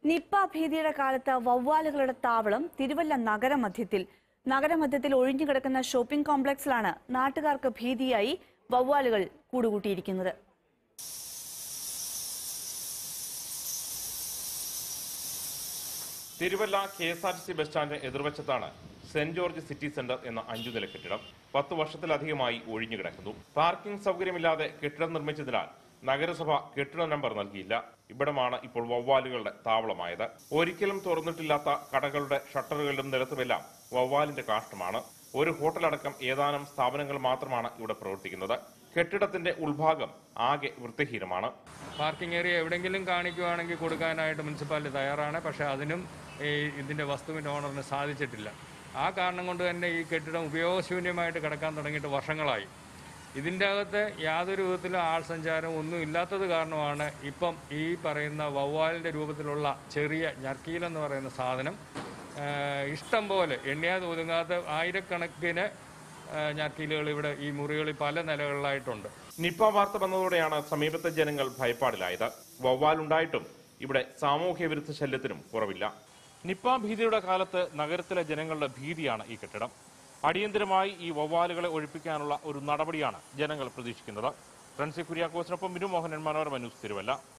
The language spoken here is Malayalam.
നിപ്പ ഭീതിയുടെ കാലത്ത് വവ്വാലുകളുടെ താവളം തിരുവല്ല നഗരമധ്യത്തിൽ നഗരമധ്യത്തിൽ ഒഴിഞ്ഞുകിടക്കുന്ന ഷോപ്പിംഗ് കോംപ്ലക്സിലാണ് നാട്ടുകാർക്ക് ഭീതിയായി വവ്വാലുകൾ കൂടുകൂട്ടിയിരിക്കുന്നത് Thiruvalla K S R T C bus സ്റ്റാൻഡിന് എതിർവശത്താണ് സെന്റ് ജോർജ് സിറ്റി സെന്റർ എന്ന അഞ്ചു നില കെട്ടിടം പത്ത് വർഷത്തിലധികമായി ഒഴിഞ്ഞു കിടക്കുന്നു പാർക്കിംഗ് സൗകര്യമില്ലാതെ കെട്ടിടം നിർമ്മിച്ചതിനാൽ നഗരസഭ കെട്ടിട നമ്പർ നൽകിയില്ല ഇവിടമാണ് ഇപ്പോൾ വവ്വാലുകളുടെ താവളമായത് ഒരിക്കലും തുറന്നിട്ടില്ലാത്ത കടകളുടെ ഷട്ടറുകളിലും നിലത്തുമെല്ലാം വവ്വാലിന്റെ കാഷ്ടമാണ് ഒരു ഹോട്ടലടക്കം ഏതാനും സ്ഥാപനങ്ങൾ മാത്രമാണ് ഇവിടെ പ്രവർത്തിക്കുന്നത് കെട്ടിടത്തിന്റെ ഉൾഭാഗം ആകെ വൃത്തിഹീനമാണ് പാർക്കിംഗ് ഏരിയ എവിടെയെങ്കിലും കാണിക്കുവാണെങ്കിൽ കൊടുക്കാനായിട്ട് മുനിസിപ്പാലിറ്റി തയ്യാറാണ് പക്ഷേ അതിനും ഈ ഇതിൻ്റെ വസ്തുവിൻ്റെ ഓണറിന് സാധിച്ചിട്ടില്ല ആ കാരണം കൊണ്ട് തന്നെ ഈ കെട്ടിടം ഉപയോഗശൂന്യമായിട്ട് കിടക്കാൻ തുടങ്ങിയിട്ട് വർഷങ്ങളായി ഇതിൻ്റെ അകത്ത് യാതൊരു വിധത്തിലും ആൾ സഞ്ചാരം ഒന്നും ഇല്ലാത്തത് കാരണമാണ് ഇപ്പം ഈ പറയുന്ന വവ്വാലിൻ്റെ രൂപത്തിലുള്ള ചെറിയ ഞർക്കീലെന്ന് പറയുന്ന സാധനം ആ, ഇഷ്ടം പോലെ എണ്ണിയാതെ ഒതുങ്ങാത്ത ആയിരക്കണക്കിന് ആ, ഞർക്കീലുകൾ ഇവിടെ ഈ മുറികളിൽ പല നിലകളിലായിട്ടുണ്ട് നിപ്പ വാർത്ത വന്നതോടെയാണ് സമീപത്തെ ജനങ്ങൾ ഭയപ്പാടിലായത് വവ്വാലുണ്ടായിട്ടും ഇവിടെ സാമൂഹ്യ വിരുദ്ധ ശല്യത്തിനും കുറവില്ല നിപ്പ ഭീതിയുടെ കാലത്ത് നഗരത്തിലെ ജനങ്ങളുടെ ഭീതിയാണ് ഈ കെട്ടിടം അടിയന്തരമായി ഈ വവ്വാലുകളെ ഒഴിപ്പിക്കാനുള്ള ഒരു നടപടിയാണ് ജനങ്ങൾ പ്രതീക്ഷിക്കുന്നത് ഫ്രൻസി കുര്യാക്കോസിനൊപ്പം ബിനു മോഹനൻ മനോരമ ന്യൂസ് തിരുവല്ല